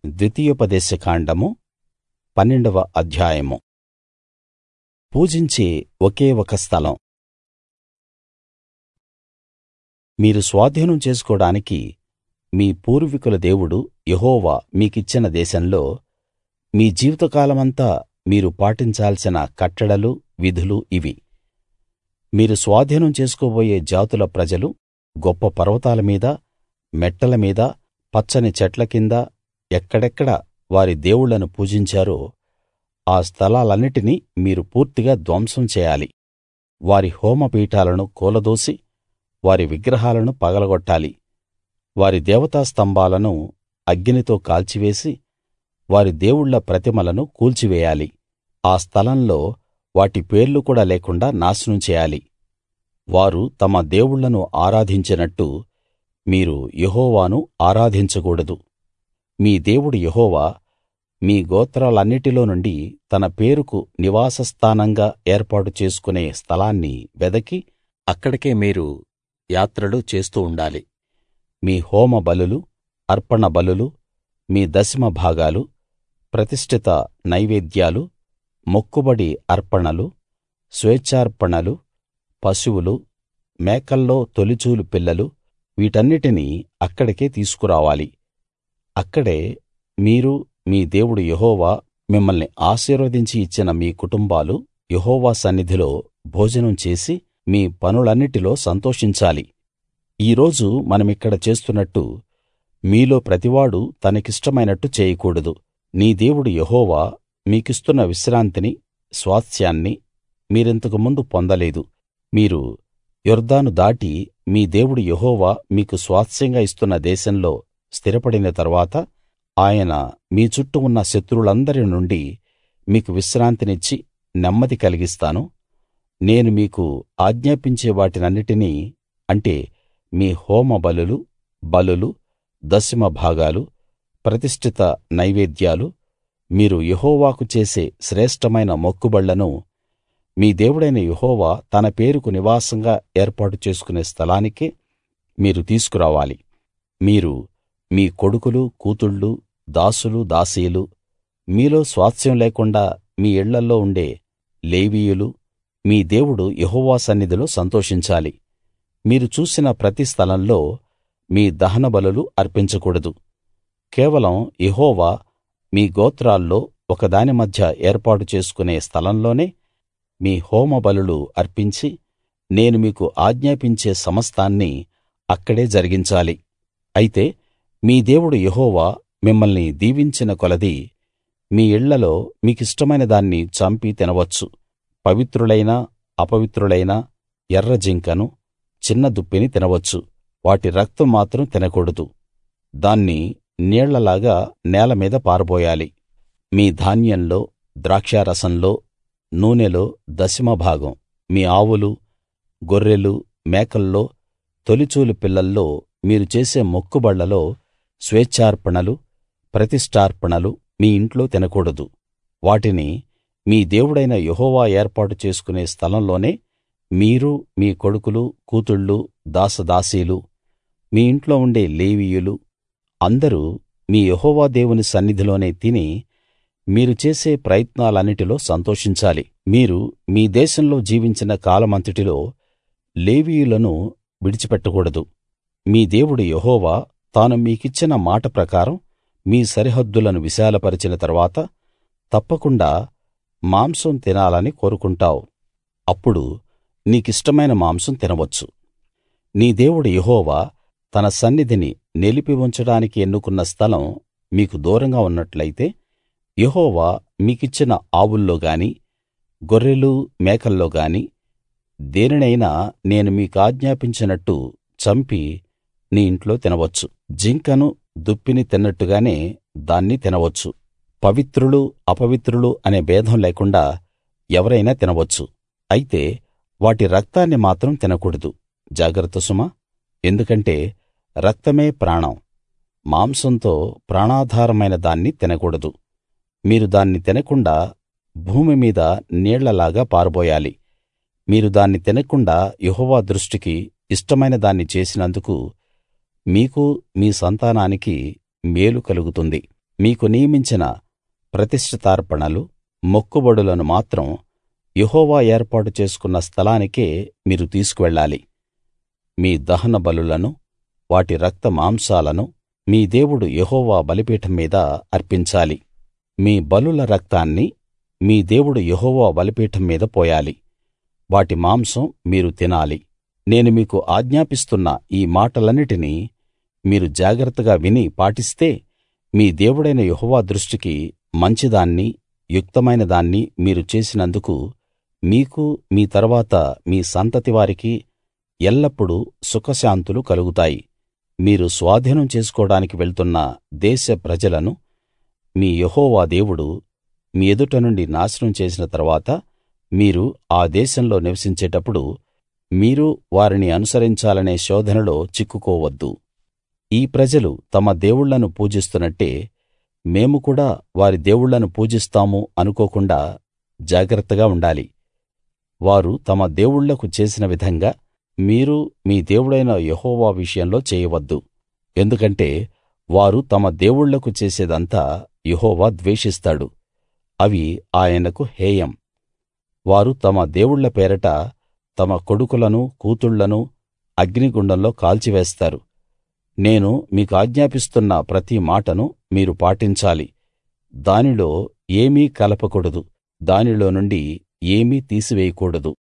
ద్వితీయోపదేశకాండము పన్నెండవ అధ్యాయము పూజించే ఒకే ఒక స్థలం మీరు స్వాధీనం చేసుకోడానికి మీ పూర్వీకుల దేవుడు యెహోవా మీకిచ్చిన దేశంలో మీ జీవితకాలమంతా మీరు పాటించాల్సిన కట్టడలు విధులు ఇవి మీరు స్వాధీనం చేసుకోబోయే జాతుల ప్రజలు గొప్ప పర్వతాల మీద మెట్టల మీద పచ్చని చెట్ల కింద ఎక్కడెక్కడ వారి దేవుళ్ళను పూజించారో ఆ స్థలాలన్నిటినీ మీరు పూర్తిగా ధ్వంసం చేయాలి వారి హోమపీఠాలను కూలదోసి వారి విగ్రహాలను పగలగొట్టాలి వారి దేవతా స్తంభాలను అగ్నితో కాల్చివేసి వారి దేవుళ్ళ ప్రతిమలను కూల్చివేయాలి ఆ స్థలంలో వాటి పేర్లు కూడా లేకుండా నాశనం చేయాలి వారు తమ దేవుళ్ళను ఆరాధించినట్టు మీరు యెహోవాను ఆరాధించకూడదు మీ దేవుడు యెహోవా మీ గోత్రాలన్నిటిలో నుండి తన పేరుకు నివాస స్థానంగా ఏర్పాటు చేసుకునే స్థలాన్ని వెదకి అక్కడికే మీరు యాత్రలు చేస్తూ ఉండాలి మీ హోమ బలులు అర్పణ బలులు మీ దశమ భాగాలు ప్రతిష్ఠిత నైవేద్యాలు మొక్కుబడి అర్పణలు స్వేచ్ఛార్పణలు పశువులు మేకల్లో తొలిచూలు పిల్లలు వీటన్నిటినీ అక్కడికే తీసుకురావాలి అక్కడే మీరు మీ దేవుడు యెహోవా మిమ్మల్ని ఆశీర్వదించి ఇచ్చిన మీ కుటుంబాలు యెహోవా సన్నిధిలో భోజనం చేసి మీ పనులన్నిటిలో సంతోషించాలి ఈ రోజు మనమిక్కడ చేస్తున్నట్టు మీలో ప్రతివాడూ తనకిష్టమైనట్టు చేయకూడదు నీ దేవుడు యెహోవా మీకిస్తున్న విశ్రాంతిని స్వాస్థ్యాన్ని మీరింతకు ముందు పొందలేదు మీరు యొర్దాను దాటి మీ దేవుడు యెహోవా మీకు స్వాస్థ్యంగా ఇస్తున్న దేశంలో స్థిరపడిన తరువాత ఆయన మీ చుట్టూ ఉన్న శత్రువులందరి నుండి మీకు విశ్రాంతినిచ్చి నెమ్మది కలిగిస్తాను నేను మీకు ఆజ్ఞాపించే వాటినన్నిటినీ అంటే మీ హోమ బలులు బలులు దశమ భాగాలు ప్రతిష్ఠిత నైవేద్యాలు మీరు యెహోవాకు చేసే శ్రేష్ఠమైన మొక్కుబళ్లను మీ దేవుడైన యెహోవా తన పేరుకు నివాసంగా ఏర్పాటు చేసుకునే స్థలానికే మీరు తీసుకురావాలి మీరు మీ కొడుకులు కూతుళ్ళు దాసులు దాసీలు మీలో స్వాస్థ్యం లేకుండా మీ ఇళ్ళల్లో ఉండే లేవీయులు మీ దేవుడు యెహోవా సన్నిధిలో సంతోషించాలి మీరు చూసిన ప్రతి స్థలంలో మీ దహనబలులు అర్పించకూడదు కేవలం యెహోవా మీ గోత్రాల్లో ఒకదాని మధ్య ఏర్పాటు చేసుకునే స్థలంలోనే మీ హోమ బలులు అర్పించి నేను మీకు ఆజ్ఞాపించే సమస్తాన్నీ అక్కడే జరిగించాలి అయితే మీ దేవుడు యెహోవా మిమ్మల్ని దీవించిన కొలది మీ ఇళ్ళలో మీకిష్టమైన దాన్ని చంపి తినవచ్చు పవిత్రులైనా అపవిత్రులైనా ఎర్ర జింకను చిన్న దుప్పిని తినవచ్చు వాటి రక్తం మాత్రం తినకూడదు దాన్ని నీళ్లలాగా నేల మీద పారబోయాలి మీ ధాన్యంలో ద్రాక్షారసంలో నూనెలో దశమ భాగం మీ ఆవులు గొర్రెలు మేకల్లో తొలిచూలు పిల్లల్లో మీరు చేసే మొక్కుబళ్లలో స్వేచ్ఛార్పణలు ప్రతిష్ఠార్పణలు మీ ఇంట్లో తినకూడదు వాటిని మీ దేవుడైన యెహోవా ఏర్పాటు చేసుకునే స్థలంలోనే మీరు మీ కొడుకులు కూతుళ్ళు దాసదాసీలు మీ ఇంట్లో ఉండే లేవీయులు అందరూ మీ యెహోవా దేవుని సన్నిధిలోనే తిని మీరు చేసే ప్రయత్నాలన్నిటిలో సంతోషించాలి మీరు మీ దేశంలో జీవించిన కాలమంతటిలో లేవీయులను విడిచిపెట్టకూడదు మీ దేవుడు యెహోవా తాను మీకిచ్చిన మాట ప్రకారం మీ సరిహద్దులను విశాలపరిచిన తరువాత తప్పకుండా మాంసం తినాలని కోరుకుంటావు అప్పుడు నీకిష్టమైన మాంసం తినవచ్చు నీ దేవుడు యెహోవా తన సన్నిధిని నిలిపి ఉంచడానికి ఎన్నుకున్న స్థలం మీకు దూరంగా ఉన్నట్లయితే యెహోవా మీకిచ్చిన ఆవుల్లో గాని గొర్రెలు మేకల్లో గాని దేనినైనా నేను మీకాజ్ఞాపించినట్టు చంపి నీ ఇంట్లో తినవచ్చు జింకను దుప్పిని తిన్నట్టుగానే దాన్ని తినవచ్చు పవిత్రులు అపవిత్రులు అనే భేదం లేకుండా ఎవరైనా తినవచ్చు అయితే వాటి రక్తాన్ని మాత్రం తినకూడదు జాగ్రత్త సుమా ఎందుకంటే రక్తమే ప్రాణం మాంసంతో ప్రాణాధారమైన దాన్ని తినకూడదు మీరు దాన్ని తినకుండా భూమి మీద నీళ్లలాగా పారబోయాలి మీరు దాన్ని తినకుండా యెహోవా దృష్టికి ఇష్టమైన దాన్ని చేసినందుకు మీకు మీ సంతానానికి మేలు కలుగుతుంది మీకు నియమించిన ప్రతిష్ఠితార్పణలు మొక్కుబడులను మాత్రం యెహోవా ఏర్పాటు చేసుకున్న స్థలానికే మీరు తీసుకువెళ్ళాలి మీ దహన బలులను వాటి రక్త మాంసాలను మీ దేవుడు యెహోవా బలిపీఠం మీద అర్పించాలి మీ బలుల రక్తాన్ని మీ దేవుడు యెహోవా బలిపీఠం మీద పోయాలి వాటి మాంసం మీరు తినాలి నేను మీకు ఆజ్ఞాపిస్తున్న ఈ మాటలన్నిటినీ మీరు జాగ్రత్తగా విని పాటిస్తే మీ దేవుడైన యెహోవా దృష్టికి మంచిదాన్ని యుక్తమైన దాన్ని మీరు చేసినందుకు మీకు మీ తరువాత మీ సంతతి వారికి ఎల్లప్పుడూ సుఖశాంతులు కలుగుతాయి మీరు స్వాధీనం చేసుకోడానికి వెళ్తున్న దేశ ప్రజలను మీ యెహోవా దేవుడు మీ ఎదుట నుండి నాశనం చేసిన తరువాత మీరు ఆ దేశంలో నివసించేటప్పుడు మీరు వారిని అనుసరించాలనే శోధనలో చిక్కుకోవద్దు ఈ ప్రజలు తమ దేవుళ్ళను పూజిస్తున్నట్టే మేము కూడా వారి దేవుళ్ళను పూజిస్తాము అనుకోకుండా జాగ్రత్తగా ఉండాలి వారు తమ దేవుళ్ళకు చేసిన విధంగా మీరు మీ దేవుడైన యెహోవా విషయంలో చేయవద్దు ఎందుకంటే వారు తమ దేవుళ్ళకు చేసేదంతా యెహోవా ద్వేషిస్తాడు అవి ఆయనకు హేయం వారు తమ దేవుళ్ళ పేరట తమ కొడుకులను కూతుళ్ళను అగ్నిగుండంలో కాల్చివేస్తారు నేను మీకాజ్ఞాపిస్తున్న ప్రతి మాటను మీరు పాటించాలి దానిలో ఏమీ కలపకూడదు దానిలో నుండి ఏమీ తీసివేయకూడదు